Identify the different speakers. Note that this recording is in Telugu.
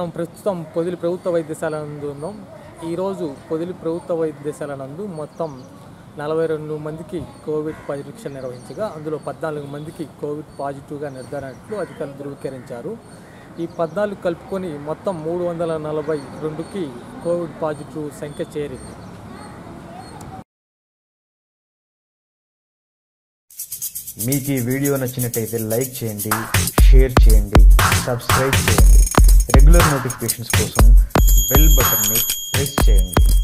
Speaker 1: మనం ప్రస్తుతం పొదిలి ప్రభుత్వ వైద్యశాల నందు ఉన్నాం ఈరోజు పొదిలి ప్రభుత్వ వైద్యశాల నందు మొత్తం నలభై రెండు మందికి కోవిడ్ పరీక్ష నిర్వహించగా అందులో పద్నాలుగు మందికి కోవిడ్ పాజిటివ్గా నిర్ధారణట్లు అధికారులు ధృవీకరించారు ఈ పద్నాలుగు కలుపుకొని మొత్తం మూడు వందల నలభై రెండుకి కోవిడ్ పాజిటివ్ సంఖ్య చేరింది
Speaker 2: మీకు ఈ వీడియో నచ్చినట్టయితే లైక్ చేయండి షేర్ చేయండి సబ్స్క్రైబ్ చేయండి రెగ్యులర్ నోటిఫికేషన్స్ కోసం బెల్ బటన్ని ప్రెస్ చేయండి